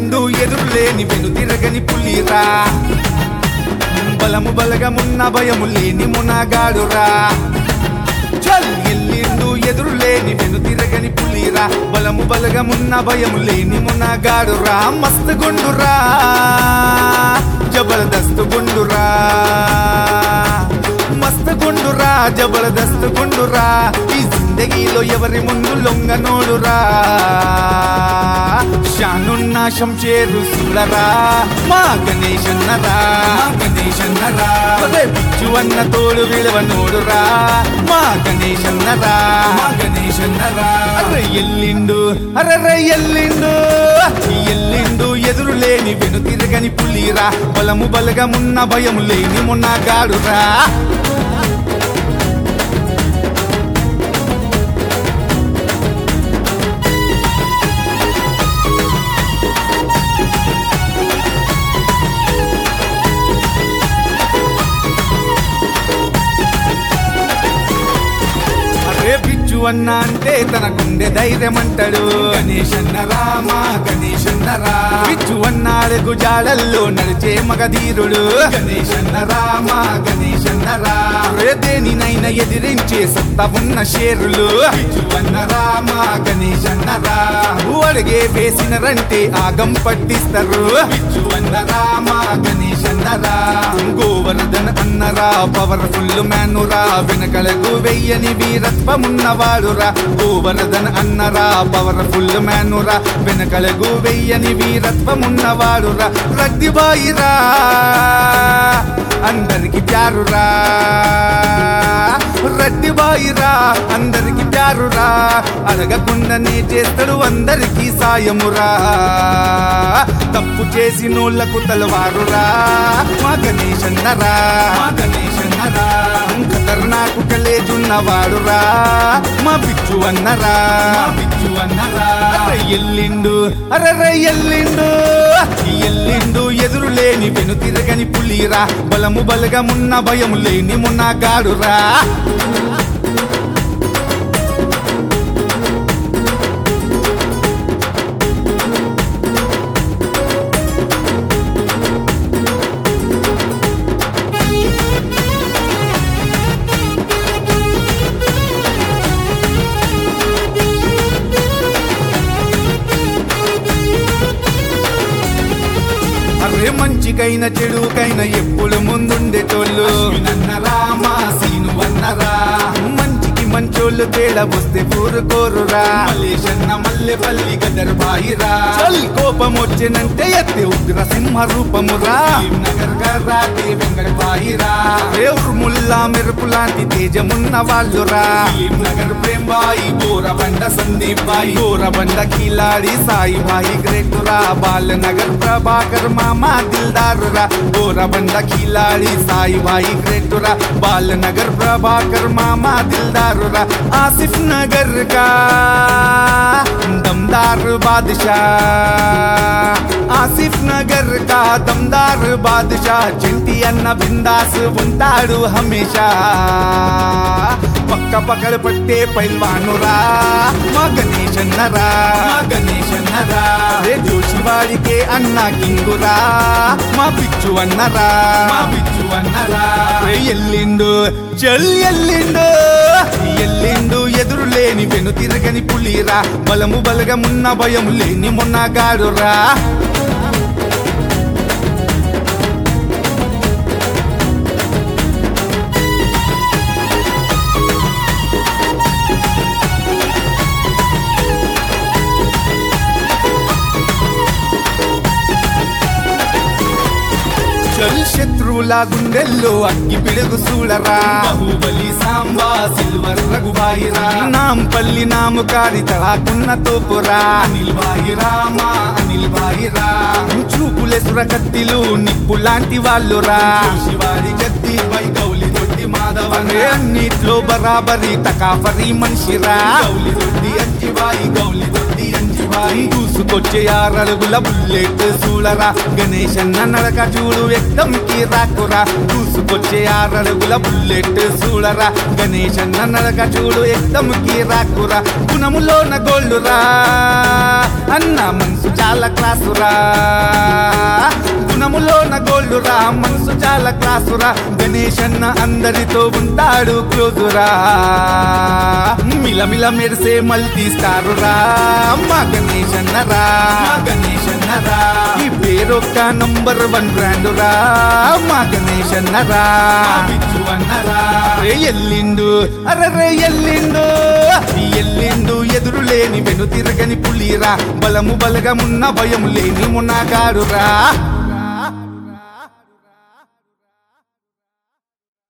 ఎల్లిండు ఎదురులేని వెను తిరగని పులిరా బలము బలగమున్న భయము లేని మునగాడురా చల్ ఎల్లిండు ఎదురులేని వెను తిరగని పులిరా బలము బలగమున్న భయము లేని మునగాడురా మస్తు గుండురా జబర్దస్త్ గుండురా మస్తు గుండురా జబర్దస్త్ గుండురా ఈ జిందగీలో ఎవరి ముందు లొంగనోడురా షానున్న శంషేరు సులరా మా గణేశన్నరా మా గణేశన్నరా అదే పిచ్చు అన్న తోడు విలువ నోడురా మా గణేశన్నరా మా గణేశన్నరా అరే ఎల్లిండు అరే ఎల్లిండు ఎల్లిండు ఎదురు లేని వెను తిరగని పులిరా బలము బలగమున్న భయము లేని మున్నగాడురా అరే పిచ్చు అన్న అంటే తన గుండె ధైర్యం అంటాడు గణేష్ అన్న రామ గణేష్ అన్న రా పిచ్చు అన్నాడు గుజాడల్లో నడిచే మగధీరుడు గణేష్ అన్న రామ గణేష్ అన్న రా అరే దేనినైనా ఎదిరించే సత్తా ఉన్న షేరులు పిచ్చు అన్న రామ గణేష్ అన్న రా అడిగే వేసినరంటే ఆగం పట్టిస్తారు పిచ్చు అన్న రామ గణేష్ అన్న రా గోవర్ధన్ అన్నరా పవర్ఫుల్ మ్యానురా వెనకలకు వెయ్యని వీరత్వమున్నవాడురా గోవర్ధన్ అన్నరా పవర్ఫుల్ మ్యానురా వెనకలకు వెయ్యని వీరత్వమున్నవాడురా రద్దిబాయిరా అందరికి ప్యారురా రద్దిబాయిరా అందరికి ప్యారురా అడగకుండానే చేస్తాడు అందరికి సాయమురా తప్పు చేసి నోళ్లకు తలవారురా మా గణేశన్నరా మా గణేశన్నరా ఖతర్నాకు కలేజున్నవాడురా మా బిచ్చు అన్నరా మా బిచ్చు అన్నరా అరే ఎల్లిండు అరే ఎల్లిండు ఎల్లిండు ఎదురు లేని వెను తిరగని పులిరా బలము బలగమున్న భయము లేని మున్నగాడురా అరే మంచికైన చెడుకైన ఎప్పుడు ముందుండేటోళ్ళు నన్నరా మా సీను అన్నరా మంచికి మంచోళ్ళు తేడా వస్తే ఊరుకోరురా మలేషన్న మల్లె పల్లి గదర్ బాయిరా చల్ కోపం వచ్చినంటే ఎత్తే ఉగ్ర సింహ రూపమురా నగర్ గర్రాటి వెంకట బాయిరా దేవుడు ముల్లా మెరుపు లాంటి తేజమున్న వాళ్ళురా నగర్ ప్రేమ్ బాయి గోరబండ సందీప్ బాయి గోరబండ కిలాడి సాయి బాయి గ్రేటురా బాలనగర్ ప్రభాకర్ మామా దిల్దారురా గోరబండ కిలాడి సాయి బాయి గ్రేటురా బాలనగర్ ప్రభాకర్ మామా దిల్దారురా ఆసిఫ్ నగర్ కా दमदार बादशाह ఆసిఫ్ నగర్ కా దమ్దార్ బాద్షా చింటి అన్న బిందాస్ ఉంటాడు హమేషా పక్క పక్కన పట్టే పైల్వానురా మా గణేష్ అన్నరా మా గణేష్ అన్నరా రే జోషివాడికే అన్న కింగురా మా పిచ్చు అన్నరా మా పిచ్చు అన్నరా రే ఎల్లిండు చల్ ఎల్లిండు ఎల్లిండు ఎదురు లేని వెను తిరగని పులిరా బలము బలగమున్న భయము లేని మొన్నగాడురా చల్ శత్రువుల గుండెల్లో అగ్గి పిడుగు చూడరా బాహుబలి సాంబా సిల్వర్ రఘుబాయిరా నాంపల్లి నాముకారి తలాకున్న తోపురా అనిల్ బాయిరా మా అనిల్ బాయిరా చూపులే సురకత్తిలు నిప్పు లాంటి వాళ్ళురా శివారి జత్తి పై గౌలి దొడ్డి మాధవ అన్నిట్లో బరాబరి తకాఫరి మనిషిరా గౌలి దొడ్డి అంజిబాయి గౌలి దొడ్డి అంజి భారీ దూసుకొచ్చే ఆరడుగుల బుల్లెట్ చూడరా గణేశన్న నడక చూడు వ్యక్తంకి రాకురా దూసుకొచ్చే ఆరడుగుల బుల్లెట్ చూడరా గణేశన్న నడక చూడు వ్యక్తంకి రాకురా గుణములోన గోల్డురా అన్న మనసు చాలా క్లాసురా గుణములోన గోల్డురా మనసు చాలా క్లాసురా గణేశన్న అందరితో ఉంటాడు క్లోజురా మిలమిల మెరిసే మల్టీ స్టారురా మా గణేశన్నరా మా గణేశన్నరా ఈ పేరొక్క నంబర్ వన్ బ్రాండురా మా గణేశన్నరా బిచ్చు అన్నరా రే ఎల్లిండు అరరే ఎల్లిండు ఈ ఎల్లిండు ఎదురు లేని వెను తిరగని పులిరా బలము బలగమున్న భయం లేని మునగాడురా